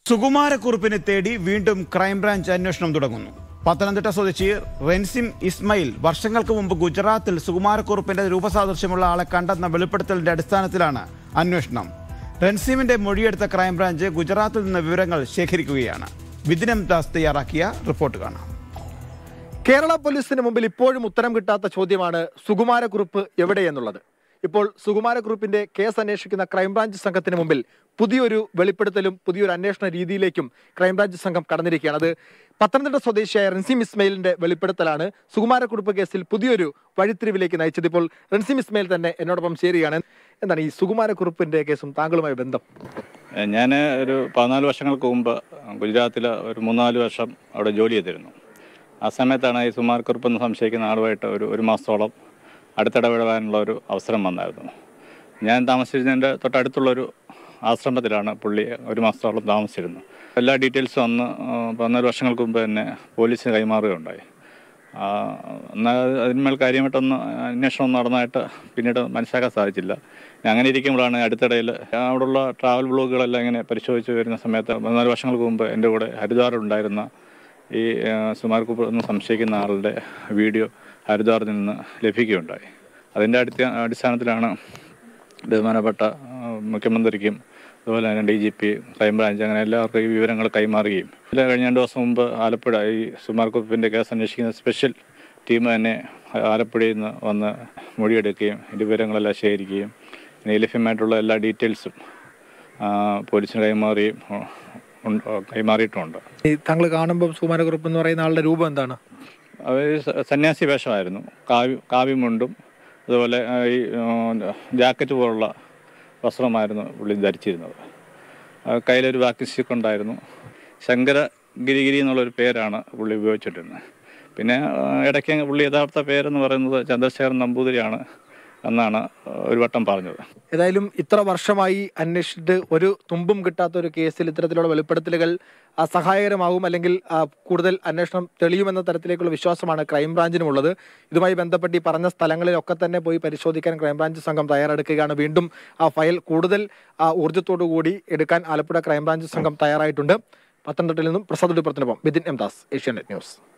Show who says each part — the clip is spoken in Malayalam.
Speaker 1: സുകുമാരക്കുറുപ്പിനെ തേടി വീണ്ടും ക്രൈംബ്രാഞ്ച് അന്വേഷണം തുടങ്ങുന്നു പത്തനംതിട്ട സ്വദേശി റെൻസിം ഇസ്മയിൽ വർഷങ്ങൾക്ക് മുമ്പ് ഗുജറാത്തിൽ സുകുമാരക്കുറുപ്പിന്റെ രൂപസാദൃശ്യമുള്ള ആളെ കണ്ടെന്ന വെളിപ്പെടുത്തലിന്റെ അടിസ്ഥാനത്തിലാണ് അന്വേഷണം റെൻസിമിന്റെ മൊഴിയെടുത്ത ക്രൈംബ്രാഞ്ച് ഗുജറാത്തിൽ നിന്ന് വിവരങ്ങൾ ശേഖരിക്കുകയാണ് വിദിനം ദാസ് തയ്യാറാക്കിയ റിപ്പോർട്ട് കാണാം
Speaker 2: കേരള പോലീസിന് മുമ്പിൽ ഇപ്പോഴും ഉത്തരം കിട്ടാത്ത ചോദ്യമാണ് സുകുമാരക്കുറുപ്പ് എവിടെയെന്നുള്ളത് ഇപ്പോൾ സുകുമാരക്കുറുപ്പിന്റെ കേസ് അന്വേഷിക്കുന്ന ക്രൈംബ്രാഞ്ച് സംഘത്തിന് മുമ്പിൽ പുതിയൊരു വെളിപ്പെടുത്തലും പുതിയൊരു അന്വേഷണ രീതിയിലേക്കും ക്രൈംബ്രാഞ്ച് സംഘം കടന്നിരിക്കുകയാണ് അത് പത്തനംതിട്ട സ്വദേശിയായ റൻസിം ഇസ്മയിലിന്റെ വെളിപ്പെടുത്തലാണ് സുകുമാരക്കുറുപ്പ് കേസിൽ പുതിയൊരു വഴിത്തിരിവിലേക്ക് നയിച്ചത് ഇപ്പോൾ റൻസിം ഇസ്മയിൽ തന്നെ എന്നോടൊപ്പം ചേരുകയാണ് എന്താണ് ഈ സുകുമാരക്കുറുപ്പിന്റെ കേസും താങ്കളുമായി ബന്ധം
Speaker 3: ഞാൻ ഒരു പതിനാല് വർഷങ്ങൾക്ക് മുമ്പ് ഗുജറാത്തിൽ ഒരു മൂന്നാല് വർഷം അവിടെ ജോലി ചെയ്തിരുന്നു ആ സമയത്താണ് ഈ സുമാർ കുറുപ്പ് എന്ന് സംശയിക്കുന്ന ആളുമായിട്ട് ഒരു ഒരു മാസത്തോളം അടുത്തിടപെടാനുള്ള ഒരു അവസരം വന്നായിരുന്നു ഞാൻ താമസിച്ചതിൻ്റെ തൊട്ടടുത്തുള്ളൊരു ആശ്രമത്തിലാണ് പുള്ളി ഒരു മാസത്തോളം താമസിച്ചിരുന്നു എല്ലാ ഡീറ്റെയിൽസും അന്ന് ആ, പതിനാല് വർഷങ്ങൾക്ക് മുമ്പ് തന്നെ പോലീസിന് കൈമാറുകയുണ്ടായി ആ, എന്നാൽ അതിന്മേൽ കാര്യമായിട്ടൊന്നും അന്വേഷണം നടന്നതായിട്ട് പിന്നീട് മനസ്സിലാക്കാൻ സാധിച്ചില്ല അങ്ങനെ ഇരിക്കുമ്പോഴാണ് അടുത്തിടയിൽ അവിടെയുള്ള ട്രാവൽ ബ്ലോഗുകളെല്ലാം ഇങ്ങനെ പരിശോധിച്ച് വരുന്ന സമയത്ത് പതിനാല് വർഷങ്ങൾക്ക് മുമ്പ് എൻ്റെ കൂടെ ഹരിദ്വാറിലുണ്ടായിരുന്ന ഈ ആ, സുമാർ കുപ്പ് എന്ന് സംശയിക്കുന്ന ആളുടെ വീഡിയോ ഹരിദ്വാറിൽ നിന്ന് ലഭിക്കുകയുണ്ടായി അതിൻ്റെ അടിസ്ഥ അടിസ്ഥാനത്തിലാണ് ബഹുമാനപ്പെട്ട ആ, മുഖ്യമന്ത്രിക്കും അതുപോലെ തന്നെ ഡി ജി പി ക്രൈംബ്രാഞ്ച് അങ്ങനെ എല്ലാവർക്കും ഈ വിവരങ്ങൾ കൈമാറുകയും ഇതിൽ കഴിഞ്ഞ രണ്ട് ദിവസം മുമ്പ് ആലപ്പുഴ ഈ സുമാർ കുപ്പിൻ്റെ കേസ് അന്വേഷിക്കുന്ന സ്പെഷ്യൽ ടീം തന്നെ ആലപ്പുഴയിൽ നിന്ന് വന്ന് മൊഴിയെടുക്കുകയും ഇതിൻ്റെ വിവരങ്ങളെല്ലാം ശേഖരിക്കുകയും ഇതിന് ലഭ്യമായിട്ടുള്ള എല്ലാ ഡീറ്റെയിൽസും ആ, പോലീസിന് കൈമാറുകയും ഉ- ഉണ്ട് കൈമാറിയിട്ടുമുണ്ട്
Speaker 2: ഈ താങ്കൾ കാണുമ്പോൾ സുകുമാരക്കുറുപ്പ് എന്ന് പറയുന്ന ആളുടെ രൂപം എന്താണ്
Speaker 3: അവർ സന്യാസി വേഷമായിരുന്നു കാവ്യ കാവ്യമുണ്ടും അതുപോലെ ആ, ഈ ആ, ജാക്കറ്റ് പോലുള്ള വസ്ത്രമായിരുന്നു പുള്ളി ധരിച്ചിരുന്നത് ആ, കയ്യിലൊരു വാക്കി സ്റ്റിക്ക് ഉണ്ടായിരുന്നു ശങ്കര ഗിരിഗിരി എന്നുള്ളൊരു പേരാണ് പുള്ളി ഉപയോഗിച്ചിട്ടിരുന്നത് പിന്നെ ആ, ഇടയ്ക്ക് പുള്ളി യഥാർത്ഥ പേരെന്ന് പറയുന്നത് ചന്ദ്രശേഖരൻ നമ്പൂതിരിയാണ് എന്നാണ് ഒരു വട്ടം പറഞ്ഞത്
Speaker 2: ഏതായാലും ഇത്ര വർഷമായി അന്വേഷിച്ചിട്ട് ഒരു തുമ്പും കിട്ടാത്ത ഒരു കേസിൽ ഇത്തരത്തിലുള്ള വെളിപ്പെടുത്തലുകൾ ആ, സഹായകരമാകും അല്ലെങ്കിൽ ആ, കൂടുതൽ അന്വേഷണം തെളിയുമെന്ന തരത്തിലേക്കുള്ള വിശ്വാസമാണ് ക്രൈംബ്രാഞ്ചിനുമുള്ളത് ഇതുമായി ബന്ധപ്പെട്ട് ഈ പറഞ്ഞ സ്ഥലങ്ങളിലൊക്കെ തന്നെ പോയി പരിശോധിക്കാൻ ക്രൈംബ്രാഞ്ച് സംഘം തയ്യാറെടുക്കുകയാണ് വീണ്ടും ആ ഫയൽ കൂടുതൽ ആ, ഊർജ്ജത്തോടു കൂടി എടുക്കാൻ ആലപ്പുഴ ക്രൈംബ്രാഞ്ച് സംഘം തയ്യാറായിട്ടുണ്ട് പത്തനംതിട്ടയിൽ നിന്നും പ്രസാദ് ഡിപ്പുറത്തിനൊപ്പം ബിദിൻ എം ദാസ് ഏഷ്യാനെറ്റ് ന്യൂസ്